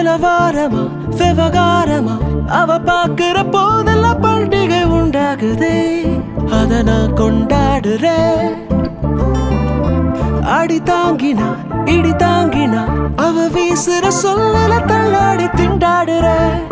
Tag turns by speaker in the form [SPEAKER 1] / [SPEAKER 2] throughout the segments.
[SPEAKER 1] விவகாரமா விவகாரமா அவ பாக்குற போதெல்லாம் பண்டிகை உண்டாகுதே அத நான் கொண்டாடுறேன் அடி தாங்கினா இடி தாங்கினா அவ வீசுற சொல்லல தள்ளாடி திண்டாடுற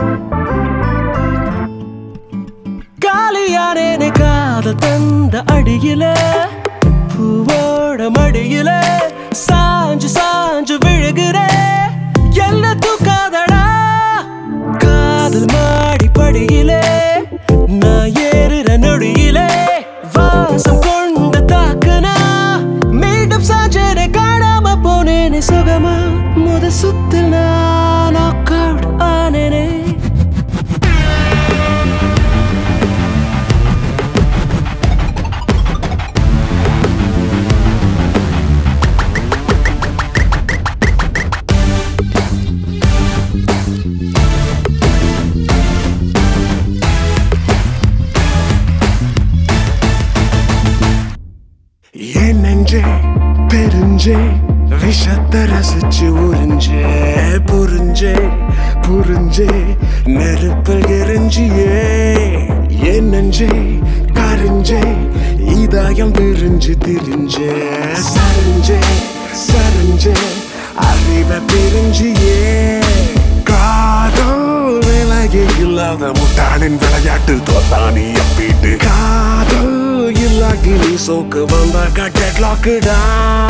[SPEAKER 1] காலியானேனே காதல் தந்த அடியில பூவோட மடியில சாஞ்சு சாஞ்சு விழுகிற என்ன தூக்காதடா காதல் மாடி படியிலே நான் ஏறுற நொடியிலே வாசம் கொண்டு தாக்குனா மீண்டும் சாஞ்சேனே காணாம போனேனே சுகமா முத சுத்தில் நான் knock out ஆனேனே
[SPEAKER 2] என் நெஞ்சே பெருஞ்சே விஷத்தை ரசிச்சு உறிஞ்சே புரிஞ்சே புரிஞ்சே நெருப்பில் எரிஞ்சியே என் நெஞ்சே கரிஞ்சே இதயம் விரிஞ்சு திரிஞ்சே சரிஞ்சே சரிஞ்சே அறிவை பிரிஞ்சியே காதல் விலகே இல்லாத முட்டாளின் விளையாட்டு தோத்தானி அப்பீட்டு காதல் இல்லாகி நீ சோக்கு வந்த கட்டட் லாக்குடா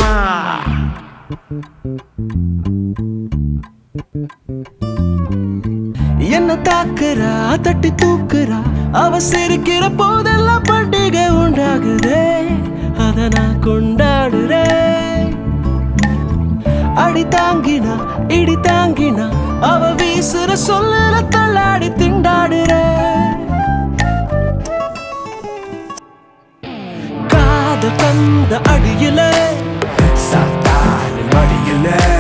[SPEAKER 1] என்ன தாக்குறா தட்டி தூக்குறா அவ சிரிக்கிற போதெல்லாம் பண்டிகை உண்டாகுதே அத நான் கொண்டாடுறேன் அடி தாங்கினா இடி தாங்கினா அவ வீசுற சொல்லல தள்ளாடி திண்டாடுற காத தந்த அடியில
[SPEAKER 2] சாத்தானின் மடியில